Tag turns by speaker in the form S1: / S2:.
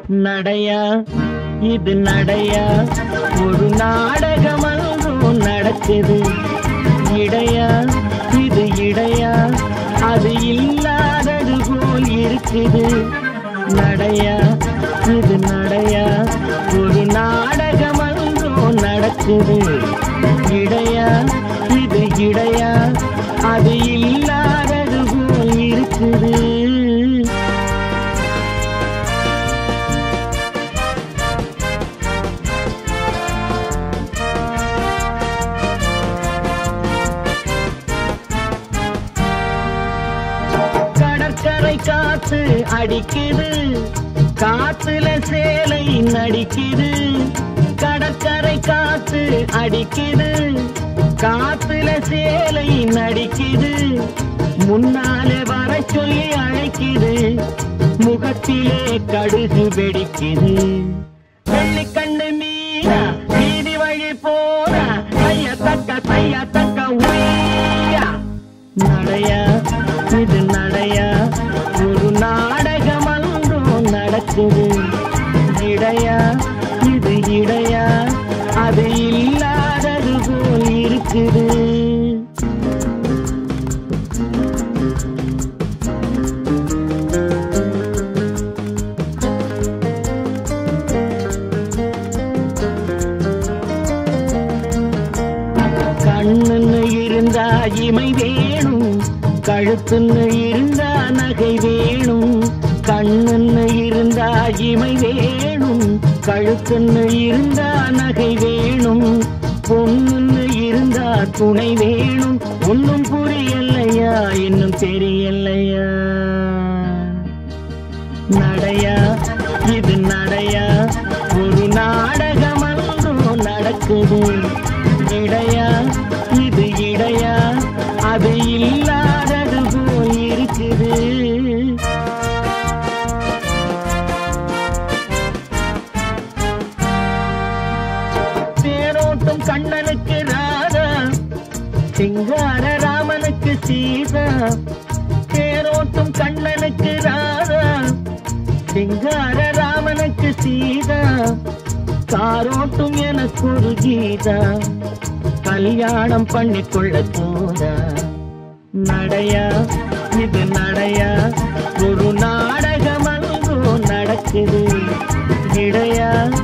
S1: நடையா இது நடையா ஒரு நாடகம் அங்கும் நடக்குது இடையா இது இடையா அது இல்லாதது போல் இருக்குது நடையா இது நடையா ஒரு நாடகம் அங்கும் நடக்குது இடையா இது இடையா அது இல்லாதது போல் இருக்குது கடற்கரை காத்து அடிக்குது காத்துல சேலை நடிக்குது கடற்கரை காத்து அடிக்குது காத்துல சேலை நடிக்குது முன்னாலே வர சொல்லி அழைக்குது முகத்திலே கடுகு வெடிக்குது வெள்ளிக்கண்ணு மீனா வீதி வழி போனா தைய தக்க தைய தக்க உய்யா நடையா இது நடையா ஒரு நாடகம் அங்கும் நடக்குது இடையா இது இடையா அது இல்லாதது போல் இருக்குது கண்ணுன்னு இருந்தா இமை வேணும் கழுத்துன்னு இருந்தா நகை வேணும் கண்ணுன்னு இருந்தா இமை வேணும் கழுத்துன்னு இருந்தா நகை வேணும் பொண்ணுன்னு இருந்தா துணை வேணும் ஒன்னும் புரியலையா இன்னும் தெரியலையா நடையா இது நடையா ஒரு நாடகம் அங்கும் நடக்குது இடையா இது இடையா அது இல்லாதது போல் இருக்குது தேரோட்டும் கண்ணனுக்கு ராதா சிங்கார ராமனுக்கு சீதா தேரோட்டும் கண்ணனுக்கு ராதா சிங்கார ராமனுக்கு சீதா காரோட்டும் எனக்கு ஒரு கீதா கல்யாணம் பண்ணிக்கொள்ள போதா நடையா இது நடையா ஒரு நாடகம் அங்கும் நடக்குது இடையா